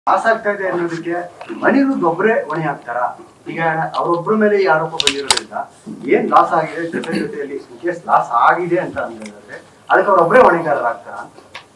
Loss ಆಗ್ತಾ ಇದೆ ಅನ್ನೋದಕ್ಕೆ ಮಣಿರುದ್ ಒಬ್ಬರೇ ಹೊಣೆ ಹಾಕ್ತಾರ ಈಗ ಅವರೊಬ್ಬರ ಮೇಲೆ ಈ ಆರೋಪ ಬಂದಿರೋದ್ರಿಂದ ಏನ್ ಲಾಸ್ ಆಗಿದೆ ಜೊತೆ ಜೊತೆಯಲ್ಲಿ ಇನ್ ಕೇಸ್ ಲಾಸ್ ಆಗಿದೆ ಅಂತ ಅಂದ್ರೆ ಅದಕ್ಕೆ ಅವರೊಬ್ಬರೇ ಹೊಣೆಗಾರರಾಗ್ತಾರ ಅಂತ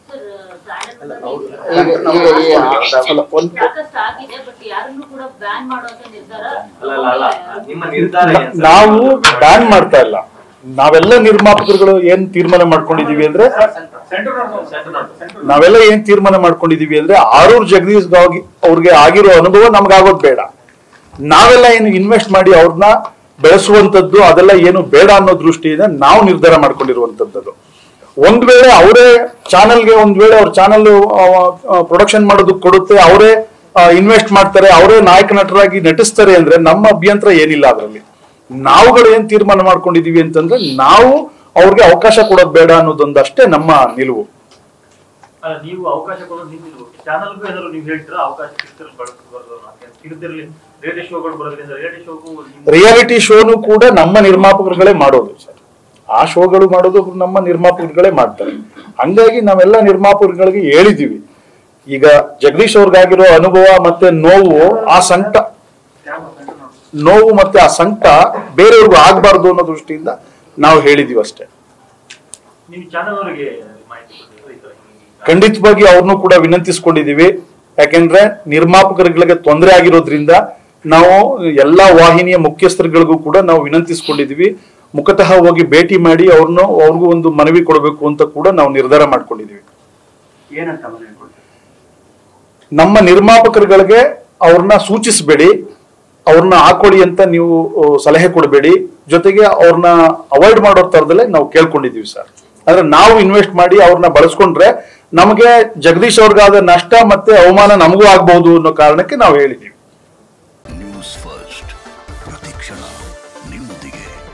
ಈಗ ಈಗ ಈ ಅಲ್ಲ, ಒಂದ್ ಸಾಕಷ್ಟು ಆಗಿದೆ ಬಟ್ ಯಾರನ್ನೂ ಕೂಡ ಬ್ಯಾನ್ ಮಾಡುವಂತ ನಿರ್ಧಾರ ಅಲ್ಲ ಅಲ್ಲ ಅಲ್ಲ ನಿಮ್ಮ ನಿರ್ಧಾರ ಏನ್ ಸರ್? ನಾವು ಬ್ಯಾನ್ ಮಾಡ್ತಾ ಇಲ್ಲ ನಾವೆಲ್ಲ ನಿರ್ಮಾಪಕರುಗಳು ಏನ್ ತೀರ್ಮಾನ ಮಾಡ್ಕೊಂಡಿದೀವಿ ಅಂದ್ರೆ ಸೆಂಟ್ರ್ ನೋಡು. ನಾವೆಲ್ಲ ಏನ್ ತೀರ್ಮಾನ ಮಾಡ್ಕೊಂಡಿದೀವಿ ಅಂದ್ರೆ ಆರೂರ್ ಜಗದೀಶ್ ಗಾಗಿ ಅವ್ರಿಗೆ ಆಗಿರೋ ಅನುಭವ ನಮ್ಗಾಗೋದ್ ಬೇಡ ನಾವೆಲ್ಲ ಏನು ಇನ್ವೆಸ್ಟ್ ಮಾಡಿ ಅವ್ರನ್ನ ಬೆಳೆಸುವಂತದ್ದು ಅದೆಲ್ಲ ಏನು ಬೇಡ ಅನ್ನೋ ದೃಷ್ಟಿಯಿಂದ ನಾವು ನಿರ್ಧಾರ ಮಾಡ್ಕೊಂಡಿರುವಂತದ್ದು ಒಂದ್ ವೇಳೆ ಅವರೇ ಚಾನೆಲ್ಗೆ ಒಂದ್ ವೇಳೆ ಅವ್ರ ಚಾನೆಲ್ ಪ್ರೊಡಕ್ಷನ್ ಮಾಡೋದಕ್ಕೆ ಕೊಡುತ್ತೆ ಅವರೇ ಇನ್ವೆಸ್ಟ್ ಮಾಡ್ತಾರೆ ಅವರೇ ನಾಯಕ ನಟರಾಗಿ ನಟಿಸ್ತಾರೆ ಅಂದ್ರೆ ನಮ್ಮ ಅಭ್ಯಂತರ ಏನಿಲ್ಲ ಅದರಲ್ಲಿ ನಾವುಗಳು ಏನ್ ತೀರ್ಮಾನ ಮಾಡ್ಕೊಂಡಿದೀವಿ ಅಂತಂದ್ರೆ ನಾವು ಅವ್ರಿಗೆ ಅವಕಾಶ ಕೊಡೋದು ಬೇಡ ಅನ್ನೋದೊಂದಷ್ಟೇ ನಮ್ಮ ನಿಲುವು ಅಲ್ಲ ನೀವು ಅವಕಾಶ ಕೊಡೋದು ನಿಂತಿದ್ರು ಚಾನಲ್ಗೂ ಏನಾದ್ರು ನೀವು ಹೇಳ್ತೀರಾ ಅವಕಾಶ ಸಿಗ್ತಿರ್ ಬಳಸಬಾರ್ದು ಸಿಗದಿರಲಿ ರೇಡಿಯೋ ಶೋಗಳು ಬರೋದ್ರಿಂದ ರೇಡಿಯೋ ಶೋಗೂ ರಿಯಾಲಿಟಿ ಶೋನು ಕೂಡ ನಮ್ಮ ನಿರ್ಮಾಪಕರುಗಳೇ ಮಾಡೋದು ಸರ್ ಆ ಶೋಗಳು ಮಾಡೋದು ನಮ್ಮ ನಿರ್ಮಾಪಕರುಗಳೇ ಮಾಡ್ತಾರೆ ಹಂಗಾಗಿ ನಾವೆಲ್ಲ ನಿರ್ಮಾಪಕರುಗಳಿಗೆ ಹೇಳಿದೀವಿ ಈಗ ಜಗದೀಶ್ ಅವ್ರಿಗಾಗಿರೋ ಅನುಭವ ಮತ್ತೆ ನೋವು ಆ ಸಂಕಟ ನೋವು ಮತ್ತೆ ಆ ಸಂಕಟ ಬೇರೆಯವ್ರಿಗೂ ಆಗ್ಬಾರ್ದು ಅನ್ನೋ ದೃಷ್ಟಿಯಿಂದ ನಾವು ಹೇಳಿದೀವಿ ಅಷ್ಟೇ ನೀವು ಚಾನಲ್ ಅವರಿಗೆ ಮಾಹಿತಿ ಕೊಟ್ಟಿದ್ರು ಈ ತರ ಹಿಂಗೆ ಖಂಡಿತವಾಗಿ ಅವ್ರನ್ನು ಕೂಡ ವಿನಂತಿಸ್ಕೊಂಡಿದೀವಿ ಯಾಕೆಂದ್ರೆ ನಿರ್ಮಾಪಕರುಗಳಿಗೆ ತೊಂದರೆ ಆಗಿರೋದ್ರಿಂದ ನಾವು ಎಲ್ಲಾ ವಾಹಿನಿಯ ಮುಖ್ಯಸ್ಥರುಗಳಿಗೂ ಕೂಡ ನಾವು ವಿನಂತಿಸ್ಕೊಂಡಿದೀವಿ ಮುಖತಃ ಹೋಗಿ ಭೇಟಿ ಮಾಡಿ ಅವ್ರನ್ನು ಅವ್ರಿಗೂ ಒಂದು ಮನವಿ ಕೊಡಬೇಕು ಅಂತ ಕೂಡ ನಾವು ನಿರ್ಧಾರ ಮಾಡ್ಕೊಂಡಿದೀವಿ ಏನಂತ ಮನೆ ಕೊಡ್ತಾರೆ ನಮ್ಮ ನಿರ್ಮಾಪಕರುಗಳಿಗೆ ಅವ್ರನ್ನ ಸೂಚಿಸಬೇಡಿ ಅವ್ರನ್ನ ಹಾಕೊಳ್ಳಿ ಅಂತ ನೀವು ಆ, ಸಲಹೆ ಕೊಡಬೇಡಿ ಜೊತೆಗೆ ಅವ್ರನ್ನ ಅವಾಯ್ಡ್ ಮಾಡೋ ತರದಲ್ಲೇ ನಾವು ಕೇಳ್ಕೊಂಡಿದೀವಿ ಸರ್ ಅಂದ್ರೆ ನಾವು ಇನ್ವೆಸ್ಟ್ ಮಾಡಿ ಅವ್ರನ್ನ ಬಳಸ್ಕೊಂಡ್ರೆ ನಮಗೆ ಜಗದೀಶ್ ಅವ್ರಿಗಾದ ನಷ್ಟ ಮತ್ತೆ ಅವಮಾನ ನಮಗೂ ಆಗ್ಬಹುದು ಅನ್ನೋ ಕಾರಣಕ್ಕೆ ನಾವು ಹೇಳಿದೀವಿ ನ್ಯೂಸ್ ಫಸ್ಟ್ ಪ್ರತಿಕ್ಷಣ ನಿಮ್ಮೊಂದಿಗೆ